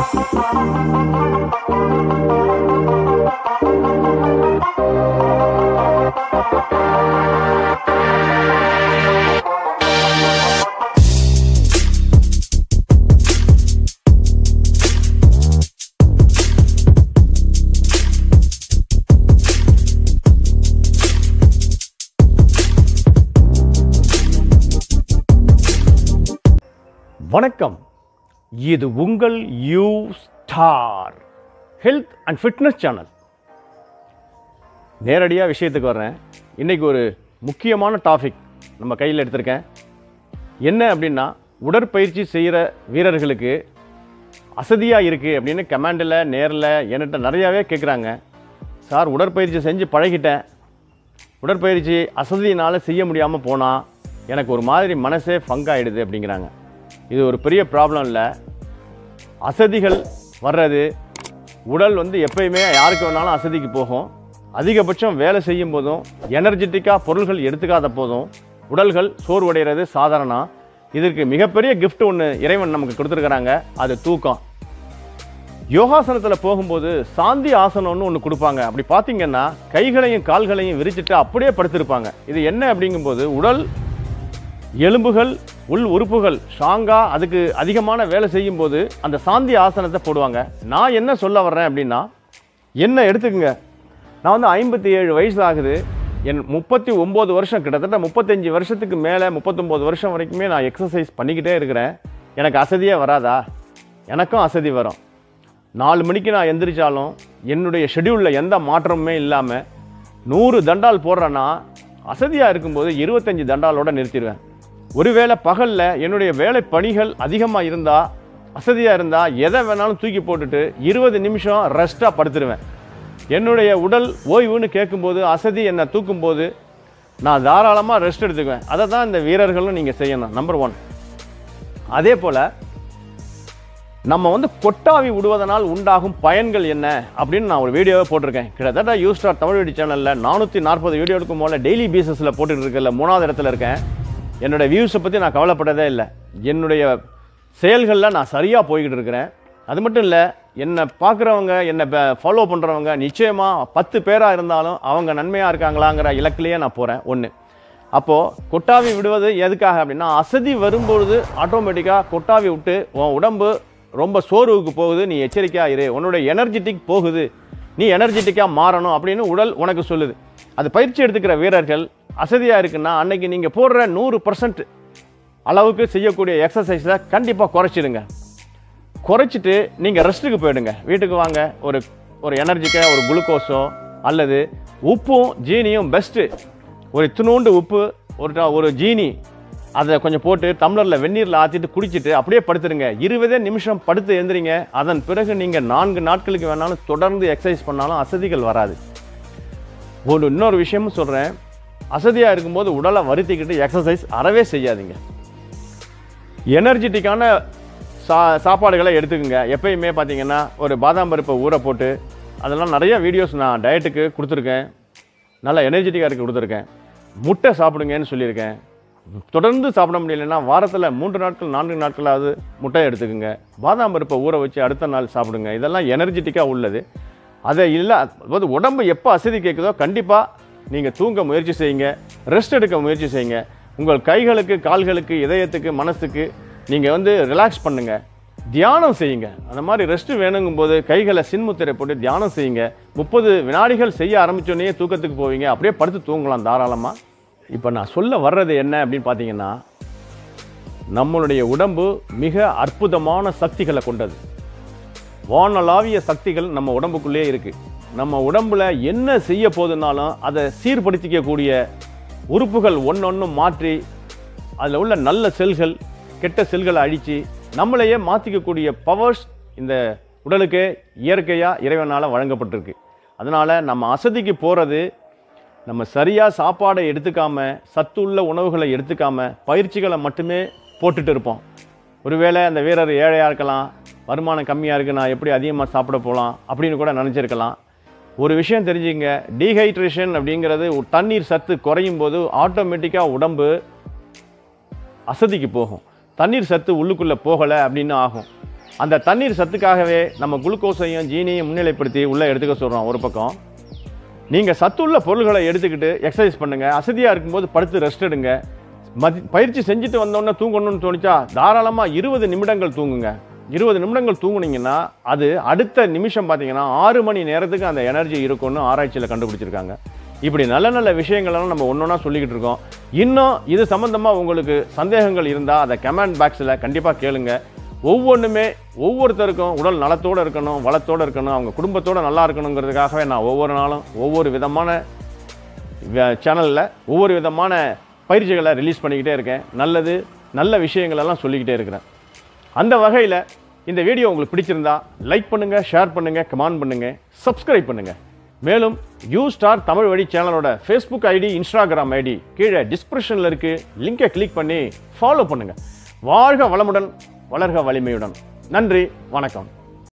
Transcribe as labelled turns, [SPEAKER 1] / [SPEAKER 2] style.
[SPEAKER 1] வணக்கம் இது உங்கள் U star health and fitness channel நேரடியாக விஷயத்துக்கு வர்றேன் இன்றைக்கி ஒரு முக்கியமான டாபிக் நம்ம கையில் எடுத்திருக்கேன் என்ன அப்படின்னா உடற்பயிற்சி செய்கிற வீரர்களுக்கு அசதியாக இருக்குது அப்படின்னு கமாண்டில் நேரில் என்கிட்ட நிறையாவே கேட்குறாங்க சார் உடற்பயிற்சி செஞ்சு பழகிட்டேன் உடற்பயிற்சி அசதியினால் செய்ய முடியாமல் போனால் எனக்கு ஒரு மாதிரி மனசே ஃபங்காயிடுது அப்படிங்கிறாங்க இது ஒரு பெரிய ப்ராப்ளம் இல்லை அசதிகள் வர்றது உடல் வந்து எப்பயுமே யாருக்கு வேணாலும் அசதிக்கு போகும் அதிகபட்சம் வேலை செய்யும் போதும் எனர்ஜெட்டிக்காக பொருள்கள் எடுத்துக்காத போதும் உடல்கள் சோர்வடைகிறது சாதாரணம் இதற்கு மிகப்பெரிய gift ஒன்று இறைவன் நமக்கு கொடுத்துருக்குறாங்க அது தூக்கம் யோகாசனத்தில் போகும்போது சாந்தி ஆசனம்னு ஒன்று கொடுப்பாங்க அப்படி பார்த்தீங்கன்னா கைகளையும் கால்களையும் விரிச்சிட்டு அப்படியே படுத்திருப்பாங்க இது என்ன அப்படிங்கும்போது உடல் எலும்புகள் உள் உறுப்புகள் ஸ்ட்ராங்காக அதுக்கு அதிகமான வேலை செய்யும்போது அந்த சாந்தி ஆசனத்தை போடுவாங்க நான் என்ன சொல்ல வர்றேன் அப்படின்னா என்ன எடுத்துக்கங்க நான் வந்து ஐம்பத்தி ஏழு வயசு ஆகுது என் முப்பத்தி ஒம்பது வருஷம் கிட்டத்தட்ட முப்பத்தஞ்சு வருஷத்துக்கு மேலே முப்பத்தொம்போது வருஷம் வரைக்குமே நான் எக்ஸசைஸ் பண்ணிக்கிட்டே இருக்கிறேன் எனக்கு அசதியே வராதா எனக்கும் அசதி வரும் நாலு மணிக்கு நான் எந்திரிச்சாலும் என்னுடைய ஷெட்யூலில் எந்த மாற்றமுமே இல்லாமல் நூறு தண்டால் போடுறேன்னா அசதியாக இருக்கும்போது இருபத்தஞ்சி தண்டாலோட நிறுத்திடுவேன் ஒருவேளை பகலில் என்னுடைய வேலை பணிகள் அதிகமாக இருந்தால் அசதியாக இருந்தால் எதை வேணாலும் தூக்கி போட்டுட்டு இருபது நிமிஷம் ரெஸ்ட்டாக படுத்துருவேன் என்னுடைய உடல் ஓய்வுன்னு கேட்கும்போது அசதி என்னை தூக்கும்போது நான் தாராளமாக ரெஸ்ட் எடுத்துக்குவேன் அதை தான் இந்த வீரர்களும் நீங்கள் செய்யணும் நம்பர் ஒன் அதே போல் நம்ம வந்து கொட்டாவி விடுவதனால் உண்டாகும் பயன்கள் என்ன அப்படின்னு நான் ஒரு வீடியோவை போட்டிருக்கேன் கிட்டத்தட்ட யூ ஸ்டார் தமிழ் வீடியோ சேனலில் நானூற்றி நாற்பது வீடியோ எடுக்கும் போல டெய்லி பேசிஸில் போட்டுட்டு இருக்கல மூணாவது இடத்துல இருக்கேன் என்னோட வியூஸை பற்றி நான் கவலைப்பட்டதே இல்லை என்னுடைய செயல்களில் நான் சரியாக போய்கிட்டு இருக்கிறேன் அது மட்டும் இல்லை என்னை பார்க்குறவங்க என்னை ஃபாலோ பண்ணுறவங்க நிச்சயமாக பத்து பேராக இருந்தாலும் அவங்க நன்மையாக இருக்காங்களாங்கிற இலக்கிலேயே நான் போகிறேன் ஒன்று அப்போது கொட்டாவி விடுவது எதுக்காக அப்படின்னா அசதி வரும்பொழுது ஆட்டோமேட்டிக்காக கொட்டாவி விட்டு உன் உடம்பு ரொம்ப சோர்வுக்கு போகுது நீ எச்சரிக்கையாக இரு உன்னோட எனர்ஜெட்டிக் போகுது நீ எனர்ஜெட்டிக்காக மாறணும் அப்படின்னு உடல் உனக்கு சொல்லுது அது பயிற்சி எடுத்துக்கிற வீரர்கள் அசதியாக இருக்குன்னா அன்னைக்கு நீங்கள் போடுற நூறு பர்சன்ட் அளவுக்கு செய்யக்கூடிய எக்ஸசைஸை கண்டிப்பாக குறைச்சிடுங்க குறைச்சிட்டு நீங்கள் ரெஸ்ட்டுக்கு போயிடுங்க வீட்டுக்கு வாங்க ஒரு ஒரு எனர்ஜிக்காக ஒரு குளுக்கோஸோ அல்லது உப்பும் ஜீனியும் பெஸ்ட்டு ஒரு இத்தினூண்டு உப்பு ஒரு ட- ஒரு ஜீனி அதை கொஞ்சம் போட்டு டம்ளரில் வெந்நீரில் ஆற்றிட்டு குடிச்சிட்டு அப்படியே படுத்துருங்க இருபதே நிமிஷம் படுத்து எழுந்திரிங்க அதன் பிறகு நீங்கள் நான்கு நாட்களுக்கு வேணாலும் தொடர்ந்து எக்ஸசைஸ் பண்ணாலும் அசதிகள் வராது ஒரு இன்னொரு விஷயமும் சொல்கிறேன் அசதியாக இருக்கும்போது உடலை வருத்திக்கிட்டு எக்ஸசைஸ் அறவே செய்யாதீங்க எனர்ஜெட்டிக்கான சா சாப்பாடுகளை எடுத்துக்கோங்க எப்பயுமே பார்த்தீங்கன்னா ஒரு பாதாம் பருப்பை ஊற போட்டு அதெல்லாம் நிறைய வீடியோஸ் நான் டயட்டுக்கு கொடுத்துருக்கேன் நல்லா எனர்ஜெட்டிக்காக இருக்க கொடுத்துருக்கேன் முட்டை சாப்பிடுங்கன்னு சொல்லியிருக்கேன் தொடர்ந்து சாப்பிட முடியலன்னா வாரத்தில் மூன்று நாட்கள் நான்கு நாட்களாவது முட்டை எடுத்துக்கோங்க பாதாம் பருப்பை ஊற வச்சு அடுத்த நாள் சாப்பிடுங்க இதெல்லாம் எனர்ஜெட்டிக்காக உள்ளது அதை இல்லை அதாவது உடம்பு எப்போ அசதி கேட்குதோ கண்டிப்பாக நீங்கள் தூங்க முயற்சி செய்யுங்க ரெஸ்ட் எடுக்க முயற்சி செய்யுங்க உங்கள் கைகளுக்கு கால்களுக்கு இதயத்துக்கு மனசுக்கு நீங்கள் வந்து ரிலாக்ஸ் பண்ணுங்க தியானம் செய்யுங்க அந்த மாதிரி ரெஸ்ட் வேணுங்கும்போது கைகளை சின்முத்திரை போட்டு தியானம் செய்யுங்க முப்பது வினாடிகள் செய்ய ஆரம்பிச்சோடனே தூக்கத்துக்கு போவீங்க அப்படியே படுத்து தூங்கலாம் தாராளமாக இப்போ நான் சொல்ல வர்றது என்ன அப்படின்னு பார்த்தீங்கன்னா நம்மளுடைய உடம்பு மிக அற்புதமான சக்திகளை கொண்டது வானளாவிய சக்திகள் நம்ம உடம்புக்குள்ளே இருக்கு நம்ம உடம்புல என்ன செய்ய போதுனாலும் அதை சீர்படுத்திக்கக்கூடிய உறுப்புகள் ஒன்னொன்னும் மாற்றி அதில் உள்ள நல்ல செல்கள் கெட்ட செல்களை அழித்து நம்மளையே மாற்றிக்கக்கூடிய பவர்ஸ் இந்த உடலுக்கு இயற்கையாக இறைவனால் வழங்கப்பட்டிருக்கு அதனால் நம்ம அசதிக்கு போகிறது நம்ம சரியாக சாப்பாடை எடுத்துக்காம சத்துள்ள உணவுகளை எடுத்துக்காம பயிற்சிகளை மட்டுமே போட்டுட்டு இருப்போம் ஒருவேளை அந்த வீரர் ஏழையாக இருக்கலாம் வருமானம் கம்மியாக இருக்கு நான் எப்படி அதிகமாக சாப்பிட போகலாம் அப்படின்னு கூட நினச்சிருக்கலாம் ஒரு விஷயம் தெரிஞ்சுங்க டீஹைட்ரேஷன் அப்படிங்கிறது ஒரு தண்ணீர் சத்து குறையும் போது ஆட்டோமேட்டிக்காக உடம்பு அசதிக்கு போகும் தண்ணீர் சத்து உள்ளுக்குள்ளே போகலை அப்படின்னு ஆகும் அந்த தண்ணீர் சத்துக்காகவே நம்ம குளுக்கோஸையும் ஜீனியையும் முன்னிலைப்படுத்தி உள்ளே எடுத்துக்க சொல்கிறோம் ஒரு பக்கம் நீங்கள் சத்துள்ள பொருள்களை எடுத்துக்கிட்டு எக்ஸசைஸ் பண்ணுங்கள் அசதியாக இருக்கும்போது படுத்து ரெஸ்ட் எடுங்க மதி பயிற்சி செஞ்சுட்டு வந்தோன்னே தூங்கணும்னு தோணிச்சா தாராளமாக இருபது நிமிடங்கள் தூங்குங்க இருபது நிமிடங்கள் தூங்குனீங்கன்னா அது அடுத்த நிமிஷம் பார்த்தீங்கன்னா ஆறு மணி நேரத்துக்கு அந்த எனர்ஜி இருக்கும்னு ஆராய்ச்சியில் கண்டுபிடிச்சிருக்காங்க இப்படி நல்ல நல்ல விஷயங்களெல்லாம் நம்ம ஒன்றா சொல்லிக்கிட்டு இருக்கோம் இன்னும் இது சம்மந்தமாக உங்களுக்கு சந்தேகங்கள் இருந்தால் அதை கமெண்ட் பாக்ஸில் கண்டிப்பாக கேளுங்க ஒவ்வொன்றுமே ஒவ்வொருத்தருக்கும் உடல் நலத்தோடு இருக்கணும் வளத்தோடு இருக்கணும் அவங்க குடும்பத்தோடு நல்லா இருக்கணுங்கிறதுக்காகவே நான் ஒவ்வொரு நாளும் ஒவ்வொரு விதமான சேனலில் ஒவ்வொரு விதமான பயிற்சிகளை ரிலீஸ் பண்ணிக்கிட்டே இருக்கேன் நல்லது நல்ல விஷயங்களெல்லாம் சொல்லிக்கிட்டே இருக்கிறேன் அந்த வகையில் இந்த வீடியோ உங்களுக்கு பிடிச்சிருந்தா லைக் பண்ணுங்கள் ஷேர் பண்ணுங்கள் கமெண்ட் பண்ணுங்கள் சப்ஸ்கிரைப் பண்ணுங்கள் மேலும் யூ ஸ்டார் தமிழ் வழி சேனலோட ஃபேஸ்புக் ஐடி இன்ஸ்டாகிராம் ஐடி கீழே டிஸ்கிரிப்ஷனில் இருக்குது லிங்கை கிளிக் பண்ணி ஃபாலோ பண்ணுங்கள் வாழ்க வளமுடன் வளர்க வலிமையுடன் நன்றி வணக்கம்